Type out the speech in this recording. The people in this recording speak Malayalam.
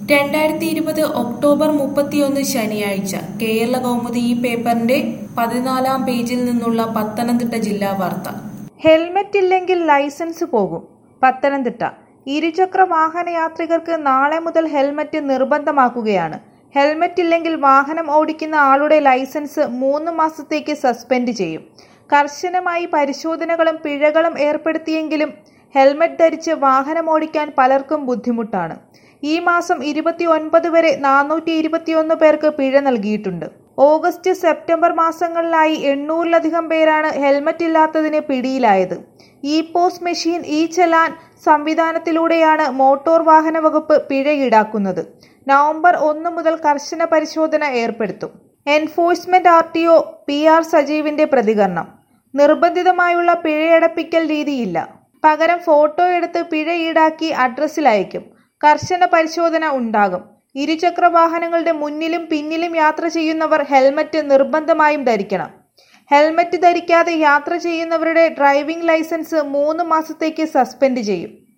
രണ്ടായിരത്തി ഇരുപത് ഒക്ടോബർ മുപ്പത്തിയൊന്ന് ശനിയാഴ്ച കേരള കൗമുദി ഈ പേപ്പറിന്റെ പതിനാലാം പേജിൽ നിന്നുള്ള പത്തനംതിട്ട ജില്ലാ വാർത്ത ഹെൽമറ്റ് ഇല്ലെങ്കിൽ ലൈസൻസ് പോകും പത്തനംതിട്ട ഇരുചക്ര വാഹന യാത്രികർക്ക് നാളെ മുതൽ ഹെൽമറ്റ് നിർബന്ധമാക്കുകയാണ് ഹെൽമറ്റ് ഇല്ലെങ്കിൽ വാഹനം ഓടിക്കുന്ന ആളുടെ ലൈസൻസ് മൂന്ന് മാസത്തേക്ക് സസ്പെൻഡ് ചെയ്യും കർശനമായി പരിശോധനകളും പിഴകളും ഏർപ്പെടുത്തിയെങ്കിലും ഹെൽമറ്റ് ധരിച്ച് വാഹനം ഓടിക്കാൻ പലർക്കും ബുദ്ധിമുട്ടാണ് ഈ മാസം ഇരുപത്തി ഒൻപത് വരെ നാനൂറ്റി ഇരുപത്തിയൊന്ന് പേർക്ക് പിഴ നൽകിയിട്ടുണ്ട് ഓഗസ്റ്റ് സെപ്റ്റംബർ മാസങ്ങളിലായി എണ്ണൂറിലധികം പേരാണ് ഹെൽമറ്റ് ഇല്ലാത്തതിന് പിടിയിലായത് E POS machine E challan സംവിധാനത്തിലൂടെയാണ് മോട്ടോർ വാഹന വകുപ്പ് പിഴ ഈടാക്കുന്നത് നവംബർ ഒന്ന് മുതൽ കർശന പരിശോധന ഏർപ്പെടുത്തും enforcement R T O P R സജീവിന്റെ പ്രതികരണം നിർബന്ധിതമായുള്ള പിഴയടപ്പിക്കൽ രീതിയില്ല പകരം ഫോട്ടോ എടുത്ത് പിഴ ഈടാക്കി അഡ്രസ്സിൽ അയക്കും കർശന പരിശോധന ഉണ്ടാകും ഇരുചക്ര വാഹനങ്ങളുടെ മുന്നിലും പിന്നിലും യാത്ര ചെയ്യുന്നവർ ഹെൽമറ്റ് നിർബന്ധമായും ധരിക്കണം ഹെൽമറ്റ് ധരിക്കാതെ യാത്ര ചെയ്യുന്നവരുടെ ഡ്രൈവിംഗ് ലൈസൻസ് മൂന്ന് മാസത്തേക്ക് സസ്പെൻഡ് ചെയ്യും